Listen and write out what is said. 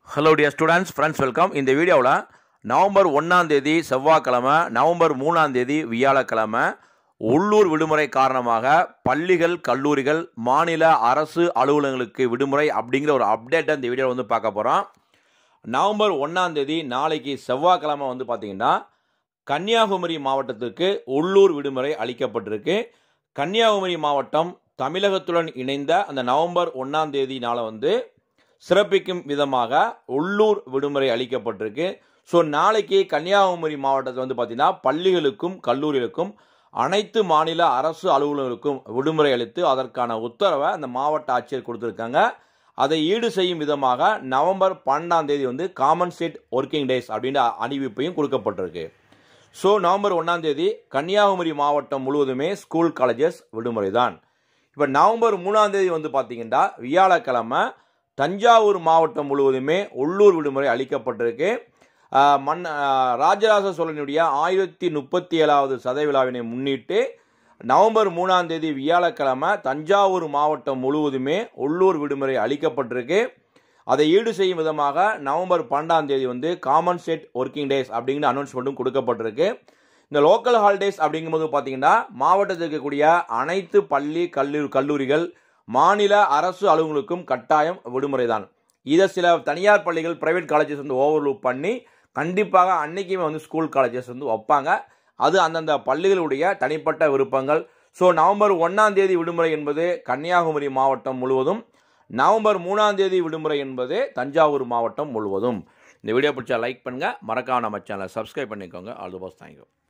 hello dear students friends welcome இந்த வீடியோவில் November ஒன்றாம் தேதி செவ்வாய்க்கிழமை நவம்பர் மூணாம் தேதி வியாழக்கிழமை உள்ளூர் விடுமுறை காரணமாக பள்ளிகள் கல்லூரிகள் மாநில அரசு அலுவலகங்களுக்கு விடுமுறை அப்படிங்கிற ஒரு அப்டேட்டை இந்த வீடியோவில் வந்து பார்க்க போகிறோம் நவம்பர் ஒன்றாம் தேதி நாளைக்கு செவ்வாய்க்கிழமை வந்து பார்த்திங்கன்னா கன்னியாகுமரி மாவட்டத்திற்கு உள்ளூர் விடுமுறை அளிக்கப்பட்டிருக்கு கன்னியாகுமரி மாவட்டம் தமிழகத்துடன் இணைந்த அந்த நவம்பர் ஒன்றாம் தேதினால வந்து சிறப்பிக்கும் விதமாக உள்ளூர் விடுமுறை அளிக்கப்பட்டிருக்கு ஸோ நாளைக்கு கன்னியாகுமரி மாவட்டத்தில் வந்து பார்த்திங்கன்னா பள்ளிகளுக்கும் கல்லூரிகளுக்கும் அனைத்து மாநில அரசு அலுவலர்களுக்கும் விடுமுறை அளித்து அதற்கான உத்தரவை அந்த மாவட்ட ஆட்சியர் கொடுத்துருக்காங்க அதை ஈடு செய்யும் விதமாக நவம்பர் பன்னெண்டாம் தேதி வந்து காமன் ஸ்டேட் ஒர்க்கிங் டேஸ் அப்படின்ற அறிவிப்பையும் கொடுக்கப்பட்டிருக்கு ஸோ நவம்பர் ஒன்றாம் தேதி கன்னியாகுமரி மாவட்டம் முழுவதுமே ஸ்கூல் காலேஜஸ் விடுமுறை தான் இப்போ நவம்பர் மூணாம் தேதி வந்து பார்த்தீங்கன்னா வியாழக்கிழமை தஞ்சாவூர் மாவட்டம் முழுவதுமே உள்ளூர் விடுமுறை அளிக்கப்பட்டிருக்கு ஆஹ் மன் ஆஹ் ராஜராஜ சோழனுடைய ஆயிரத்தி முப்பத்தி ஏழாவது சதய விழாவினை முன்னிட்டு நவம்பர் மூணாம் தேதி வியாழக்கிழமை தஞ்சாவூர் மாவட்டம் முழுவதுமே உள்ளூர் விடுமுறை அளிக்கப்பட்டிருக்கு அதை ஈடு செய்யும் விதமாக நவம்பர் பன்னெண்டாம் தேதி வந்து காமன் ஸ்டேட் ஒர்க்கிங் டேஸ் அப்படிங்கிற அனௌன்ஸ்மெண்ட்டும் கொடுக்கப்பட்டிருக்கு இந்த லோக்கல் ஹாலிடேஸ் அப்படிங்கும்போது பார்த்தீங்கன்னா மாவட்டத்தில் இருக்கக்கூடிய அனைத்து பள்ளி கல்லூரி கல்லூரிகள் மாநில அரசு அலுவலர்களுக்கும் கட்டாயம் விடுமுறை தான் இதை சில தனியார் பள்ளிகள் பிரைவேட் காலேஜஸ் வந்து ஓவர்லூப் பண்ணி கண்டிப்பாக அன்னைக்குமே வந்து ஸ்கூல் காலேஜஸ் வந்து வைப்பாங்க அது அந்தந்த பள்ளிகளுடைய தனிப்பட்ட விருப்பங்கள் ஸோ நவம்பர் ஒன்றாம் தேதி விடுமுறை என்பது கன்னியாகுமரி மாவட்டம் முழுவதும் நவம்பர் மூணாம் தேதி விடுமுறை என்பது தஞ்சாவூர் மாவட்டம் முழுவதும் இந்த வீடியோ பிடிச்சா லைக் பண்ணுங்கள் மறக்காம நம்ம சேனலை சப்ஸ்கிரைப் பண்ணிக்கோங்க ஆல் தி பெஸ்ட் தேங்க்யூ